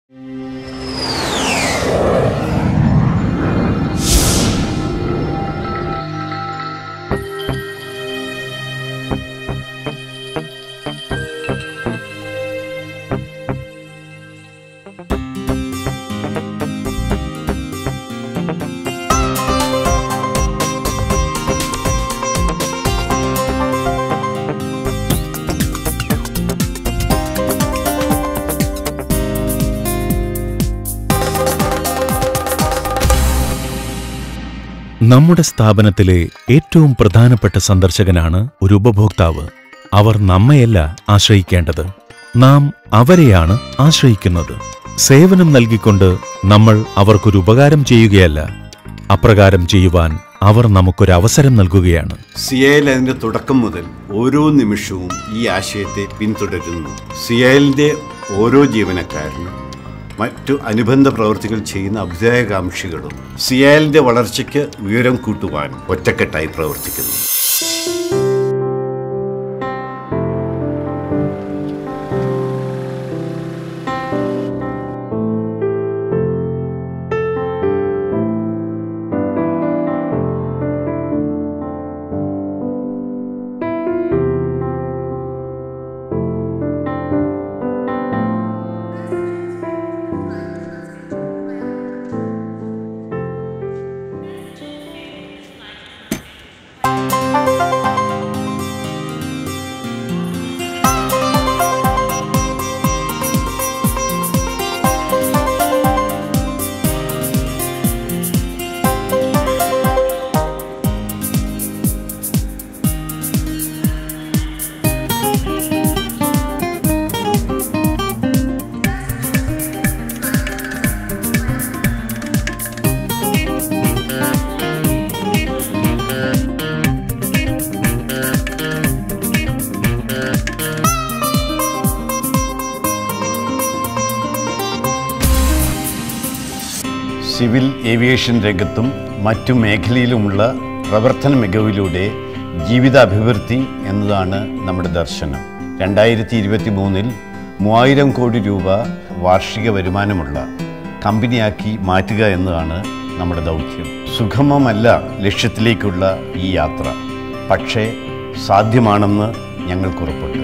നമ്മുടെ സ്ഥാപനത്തിലെ ഏറ്റവും പ്രധാനപ്പെട്ട സന്ദർശകനാണ് ഒരു ഉപഭോക്താവ് അവർ നമ്മയല്ല ആശ്രയിക്കേണ്ടത് നാം അവരെയാണ് ആശ്രയിക്കുന്നത് സേവനം നൽകിക്കൊണ്ട് നമ്മൾ അവർക്കൊരു ഉപകാരം ചെയ്യുകയല്ല അപ്രകാരം ചെയ്യുവാൻ അവർ നമുക്കൊരു അവസരം നൽകുകയാണ് സിയൽ അതിന്റെ തുടക്കം മുതൽ ഓരോ നിമിഷവും ഈ ആശയത്തെ പിന്തുടരുന്നു സിയലിന്റെ ഓരോ ജീവനക്കാരനും മറ്റു അനുബന്ധ പ്രവർത്തികൾ ചെയ്യുന്ന അഭ്യുദയകാംക്ഷികളും സിയാലിന്റെ വളർച്ചയ്ക്ക് ഉയരം കൂട്ടുവാൻ ഒറ്റക്കെട്ടായി പ്രവർത്തിക്കുന്നു സിവിൽ ഏവിയേഷൻ രംഗത്തും മറ്റു മേഖലയിലുമുള്ള പ്രവർത്തന മികവിലൂടെ ജീവിതാഭിവൃദ്ധി എന്നതാണ് നമ്മുടെ ദർശനം രണ്ടായിരത്തി ഇരുപത്തി മൂന്നിൽ മൂവായിരം കോടി രൂപ വാർഷിക വരുമാനമുള്ള കമ്പനിയാക്കി മാറ്റുക എന്നതാണ് നമ്മുടെ ദൗത്യം സുഗമമല്ല ലക്ഷ്യത്തിലേക്കുള്ള ഈ യാത്ര പക്ഷേ സാധ്യമാണെന്ന് ഞങ്ങൾക്കുറപ്പുണ്ട്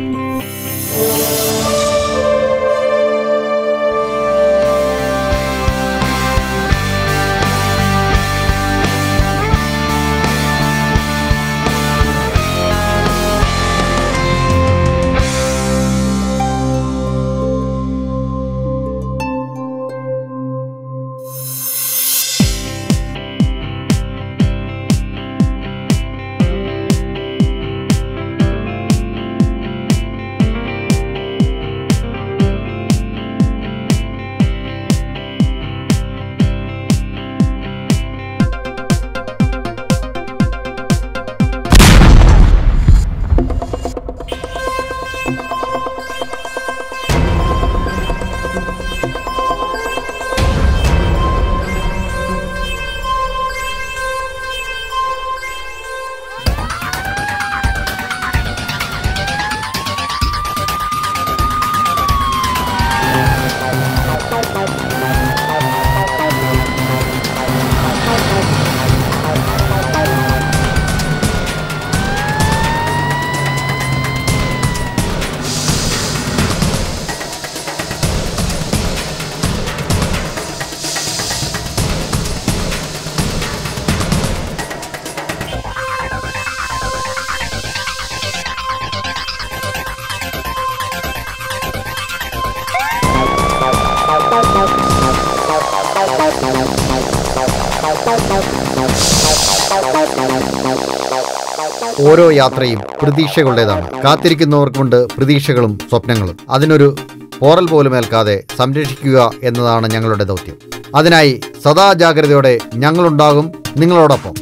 ഓരോ യാത്രയും പ്രതീക്ഷകളുടേതാണ് കാത്തിരിക്കുന്നവർക്കുണ്ട് പ്രതീക്ഷകളും സ്വപ്നങ്ങളും അതിനൊരു പോറൽ പോലും ഏൽക്കാതെ സംരക്ഷിക്കുക എന്നതാണ് ഞങ്ങളുടെ ദൗത്യം അതിനായി സദാ ജാഗ്രതയോടെ ഞങ്ങളുണ്ടാകും നിങ്ങളോടൊപ്പം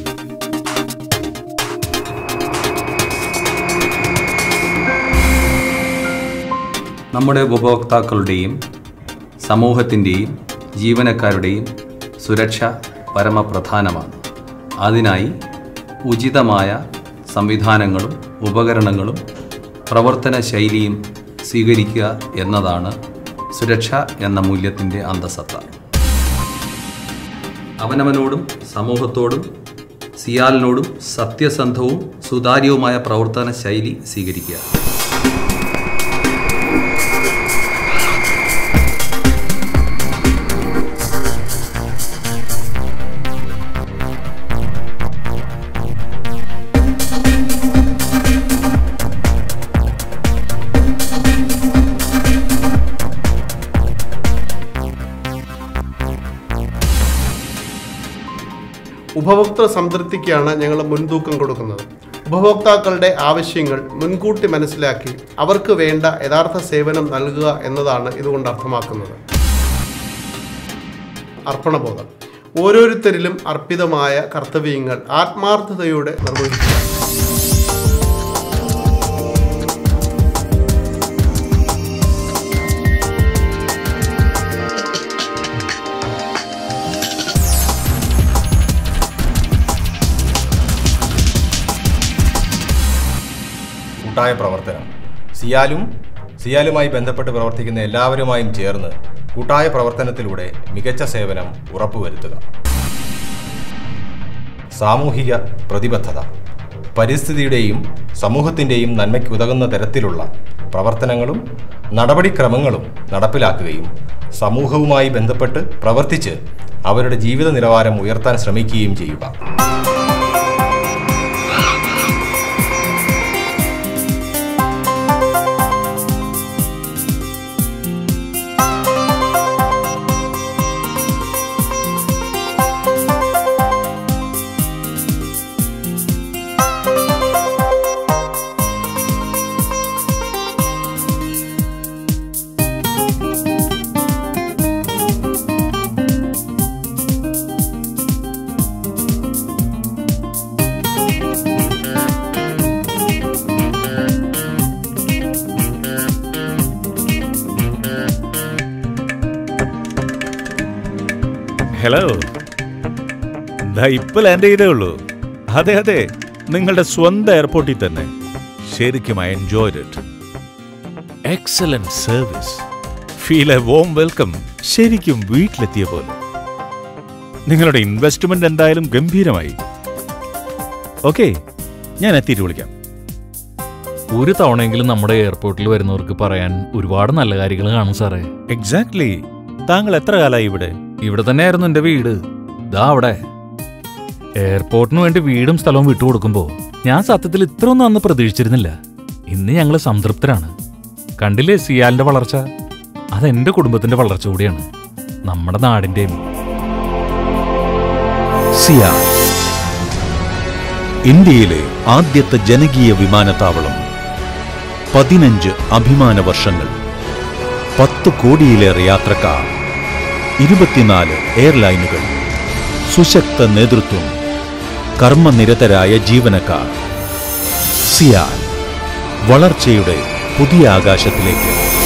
നമ്മുടെ ഉപഭോക്താക്കളുടെയും സമൂഹത്തിൻ്റെയും ജീവനക്കാരുടെയും സുരക്ഷ പരമപ്രധാനമാണ് അതിനായി ഉചിതമായ സംവിധാനങ്ങളും ഉപകരണങ്ങളും പ്രവർത്തന ശൈലിയും സ്വീകരിക്കുക എന്നതാണ് സുരക്ഷ എന്ന മൂല്യത്തിൻ്റെ അന്തസത്ത അവനവനോടും സമൂഹത്തോടും സിയാലിനോടും സത്യസന്ധവും സുതാര്യവുമായ പ്രവർത്തന ശൈലി സ്വീകരിക്കുക ഉപഭോക്തൃ സംതൃപ്തിക്കാണ് ഞങ്ങൾ മുൻതൂക്കം കൊടുക്കുന്നത് ഉപഭോക്താക്കളുടെ ആവശ്യങ്ങൾ മുൻകൂട്ടി മനസ്സിലാക്കി അവർക്ക് വേണ്ട യഥാർത്ഥ സേവനം നൽകുക എന്നതാണ് ഇതുകൊണ്ട് അർത്ഥമാക്കുന്നത് അർപ്പണബോധം ഓരോരുത്തരിലും അർപ്പിതമായ കർത്തവ്യങ്ങൾ ആത്മാർത്ഥതയോടെ നിർവഹിക്കുക കൂട്ടായ പ്രവർത്തനം സിയാലും സിയാലുമായി ബന്ധപ്പെട്ട് പ്രവർത്തിക്കുന്ന എല്ലാവരുമായും ചേർന്ന് കൂട്ടായ പ്രവർത്തനത്തിലൂടെ മികച്ച സേവനം ഉറപ്പുവരുത്തുക സാമൂഹിക പ്രതിബദ്ധത പരിസ്ഥിതിയുടെയും സമൂഹത്തിൻ്റെയും നന്മയ്ക്ക് ഉതകുന്ന തരത്തിലുള്ള പ്രവർത്തനങ്ങളും നടപടിക്രമങ്ങളും നടപ്പിലാക്കുകയും സമൂഹവുമായി ബന്ധപ്പെട്ട് പ്രവർത്തിച്ച് അവരുടെ ജീവിത നിലവാരം ഉയർത്താൻ ശ്രമിക്കുകയും ചെയ്യുക ഹലോ ദാ ഇപ്പൊ ലാൻഡ് ചെയ്തേ ഉള്ളൂ അതെ അതെ നിങ്ങളുടെ സ്വന്തം എയർപോർട്ടിൽ തന്നെ ശരിക്കും I enjoy it excellent service feel a warm welcome ശരിക്കും വീട്ടിലെത്തിയ പോലെ നിങ്ങളുടെ ഇൻവെസ്റ്റ്മെന്റ് എന്തായാലും ഗംഭീരമായി ഓക്കെ ഞാൻ എത്തിയിട്ട് വിളിക്കാം ഒരു തവണയെങ്കിലും നമ്മുടെ എയർപോർട്ടിൽ വരുന്നവർക്ക് പറയാൻ ഒരുപാട് നല്ല കാര്യങ്ങൾ കാണും സാറേ എക്സാക്ട്ലി താങ്കൾ എത്ര കാലമായി ഇവിടെ ഇവിടെ തന്നെയായിരുന്നു എന്റെ വീട് ദാ അവിടെ എയർപോർട്ടിന് വേണ്ടി വീടും സ്ഥലവും വിട്ടുകൊടുക്കുമ്പോ ഞാൻ സത്യത്തിൽ ഇത്രയൊന്നും അന്ന് പ്രതീക്ഷിച്ചിരുന്നില്ല ഇന്ന് ഞങ്ങൾ സംതൃപ്തരാണ് കണ്ടില്ലേ സിയാലിന്റെ വളർച്ച അതെന്റെ കുടുംബത്തിന്റെ വളർച്ച കൂടിയാണ് നമ്മുടെ നാടിന്റെയും സിയാൽ ഇന്ത്യയിലെ ആദ്യത്തെ ജനകീയ വിമാനത്താവളം പതിനഞ്ച് അഭിമാന വർഷങ്ങൾ പത്ത് കോടിയിലേറെ യാത്രക്കാർ ഇരുപത്തിനാല് എയർലൈനുകൾ സുശക്ത നേതൃത്വം കർമ്മനിരതരായ ജീവനക്കാർ സിയാൽ വളർച്ചയുടെ പുതിയ ആകാശത്തിലേക്ക്